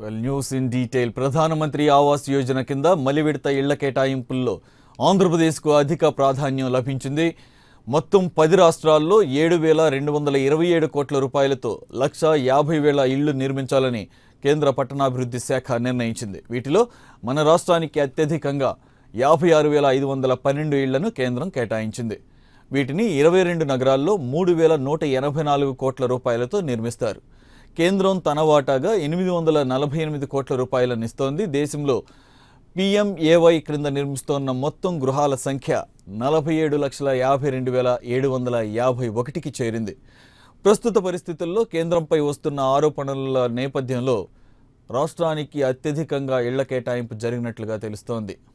well news in detail ప్రధానమంత్రి ఆవాస్ యోజన కింద మలి విడత ఇళ్ల కేటాయింపుల్లో ఆంధ్రప్రదేశ్కు అధిక ప్రాధాన్యం లభించింది మొత్తం పది రాష్ట్రాల్లో ఏడు వేల రెండు వందల ఇరవై ఏడు కోట్ల రూపాయలతో లక్ష యాభై వేల ఇళ్లు నిర్మించాలని కేంద్ర పట్టణాభివృద్ధి శాఖ నిర్ణయించింది వీటిలో మన రాష్ట్రానికి అత్యధికంగా యాభై ఆరు వేల ఐదు వందల పన్నెండు ఇళ్లను కేంద్రం కేటాయించింది వీటిని ఇరవై రెండు నగరాల్లో మూడు వేల నూట ఎనభై నాలుగు కోట్ల రూపాయలతో నిర్మిస్తారు కేంద్రం తన వాటాగా ఎనిమిది వందల నలభై ఎనిమిది కోట్ల రూపాయలను ఇస్తోంది దేశంలో పిఎంఏవై క్రింద నిర్మిస్తోన్న మొత్తం గృహాల సంఖ్య నలభై ఏడు లక్షల యాభై రెండు వేల ఏడు వందల యాభై ఒకటికి చేరింది ప్రస్తుత పరిస్థితుల్లో కేంద్రంపై వస్తున్న ఆరోపణల నేపథ్యంలో రాష్ట్రానికి అత్యధికంగా ఇళ్ల కేటాయింపు జరిగినట్లుగా తెలుస్తోంది